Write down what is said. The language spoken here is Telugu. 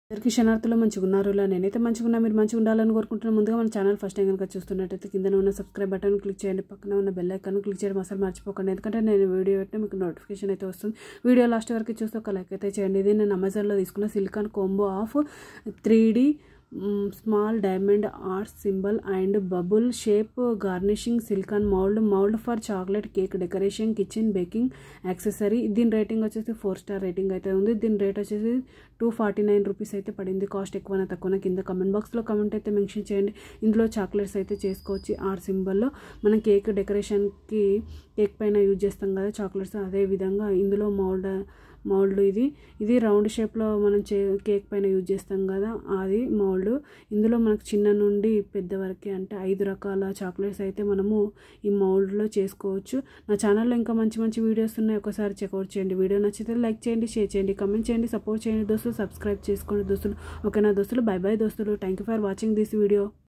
అందరికీ శనార్థులు మంచిగా ఉన్నారు ఇలా నేనైతే మంచిగా ఉన్నా మీరు మంచిగా ఉండాలని కోరుకుంటున్నాను ముందుగా మన ఛానల్ ఫస్ట్ టైం కనుక చూస్తున్నట్టయితే కింద ఉన్న సబ్స్క్రైబ్ బటన్ క్లిక్ చేయండి పక్కన ఉన్న బెల్ ఐకాన్ క్లిక్ చేయడం అసలు మర్చిపోకండి ఎందుకంటే నేను వీడియో పెట్టిన మీకు నోటిఫికేషన్ అయితే వస్తుంది వీడియో లాస్ట్ వరకు చూస్తే ఒక లైక్ అయితే చేయండి ఇది నేను అమెజాన్లో తీసుకున్న silicone combo of three D small diamond art symbol and bubble shape garnishing silicone mould mould for chocolate cake decoration kitchen baking accessory దీని రేటింగ్ వచ్చేసి ఫోర్ స్టార్ రేటింగ్ అయితే ఉంది దీని రేట్ వచ్చేసి టూ ఫార్టీ నైన్ రూపీస్ అయితే పడింది కాస్ట్ ఎక్కువనా తక్కువనా కింద కమెంట్ బాక్స్లో కమెంట్ అయితే మెన్షన్ చేయండి ఇందులో చాక్లెట్స్ అయితే చేసుకోవచ్చు ఆర్ సింబల్లో మనం కేక్ డెకరేషన్కి కేక్ పైన యూజ్ చేస్తాం కదా చాక్లెట్స్ అదే విధంగా ఇందులో మౌల్డ్ మౌల్డ్ ఇది ఇది రౌండ్ షేప్లో మనం చే కేక్ పైన యూజ్ చేస్తాం కదా అది మౌల్డ్ ఇందులో మనకు చిన్న నుండి పెద్ద వరకే అంటే ఐదు రకాల చాక్లెట్స్ అయితే మనము ఈ మౌల్డ్లో చేసుకోవచ్చు నా ఛానల్లో ఇంకా మంచి మంచి వీడియోస్ ఉన్నాయి ఒకసారి చెక్అవుట్ చేయండి వీడియో నచ్చితే లైక్ చేయండి షేర్ చేయండి కమెంట్ చేయండి సపోర్ట్ చేయండి దోస్తులు సబ్స్క్రైబ్ చేసుకోండి దోస్తులు ఓకేనా దోస్తులు బై బై దోస్తులు thank you for watching this video